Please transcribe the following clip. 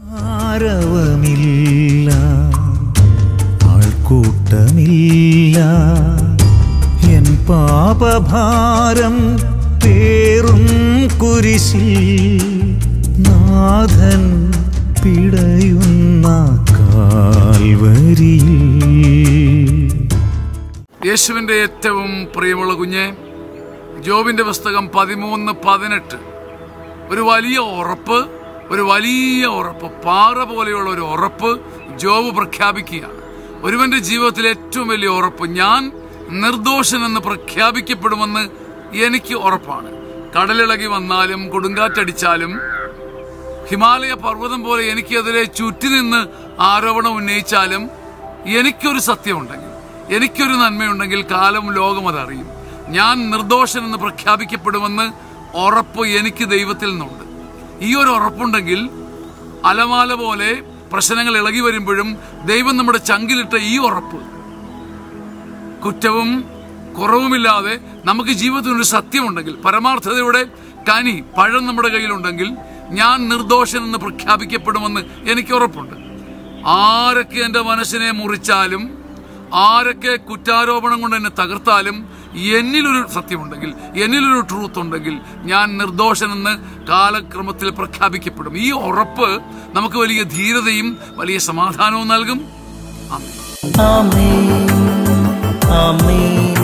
ആരവമില്ല ആൾക്കൂട്ടമില്ല N പാപഭാരം പേറും കുരിശിൽ നാഥൻ പിടയുന്ന കാൽവരിയിൽ യേശുവിൻ്റെ ഏറ്റവും പ്രിയമുള്ള കുഞ്ഞെ ജോബിന്റെ പുസ്തകം പതിമൂന്ന് പതിനെട്ട് ഒരു വലിയ ഉറപ്പ് ഒരു വലിയ ഉറപ്പ് പാറ പോലെയുള്ള ഒരു ഉറപ്പ് ജോബ് പ്രഖ്യാപിക്കുകയാണ് ഒരുവന്റെ ജീവിതത്തിലെ ഏറ്റവും വലിയ ഉറപ്പ് ഞാൻ നിർദോഷനെന്ന് പ്രഖ്യാപിക്കപ്പെടുമെന്ന് എനിക്ക് ഉറപ്പാണ് കടലിളകി വന്നാലും കൊടുങ്കാറ്റടിച്ചാലും ഹിമാലയ പർവ്വതം പോലെ എനിക്കെതിരെ ചുറ്റി നിന്ന് ആരോപണം ഉന്നയിച്ചാലും എനിക്കൊരു സത്യമുണ്ടെങ്കിൽ എനിക്കൊരു നന്മയുണ്ടെങ്കിൽ കാലം ലോകം അതറിയും ഞാൻ നിർദോഷനെന്ന് പ്രഖ്യാപിക്കപ്പെടുമെന്ന് ഉറപ്പ് എനിക്ക് ദൈവത്തിൽ നിന്നുണ്ട് ഈ ഒരു ഉറപ്പുണ്ടെങ്കിൽ അലമാല പോലെ പ്രശ്നങ്ങൾ ഇളകി വരുമ്പോഴും ദൈവം നമ്മുടെ ചങ്കിലിട്ട ഈ ഉറപ്പ് കുറ്റവും കുറവുമില്ലാതെ നമുക്ക് ജീവിതത്തിൽ ഒരു സത്യമുണ്ടെങ്കിൽ പരമാർത്ഥതയുടെ കനി പഴം നമ്മുടെ കയ്യിലുണ്ടെങ്കിൽ ഞാൻ നിർദോഷനെന്ന് പ്രഖ്യാപിക്കപ്പെടുമെന്ന് എനിക്ക് ഉറപ്പുണ്ട് ആരൊക്കെ എൻ്റെ മനസ്സിനെ മുറിച്ചാലും ആരൊക്കെ കുറ്റാരോപണം കൊണ്ട് എന്നെ തകർത്താലും എന്നിലൊരു സത്യമുണ്ടെങ്കിൽ എന്നിലൊരു ട്രൂത്ത് ഉണ്ടെങ്കിൽ ഞാൻ നിർദോഷനെന്ന് കാലക്രമത്തിൽ പ്രഖ്യാപിക്കപ്പെടും ഈ ഉറപ്പ് നമുക്ക് വലിയ ധീരതയും വലിയ സമാധാനവും നൽകും ആമേൻ ആമേൻ ആമേൻ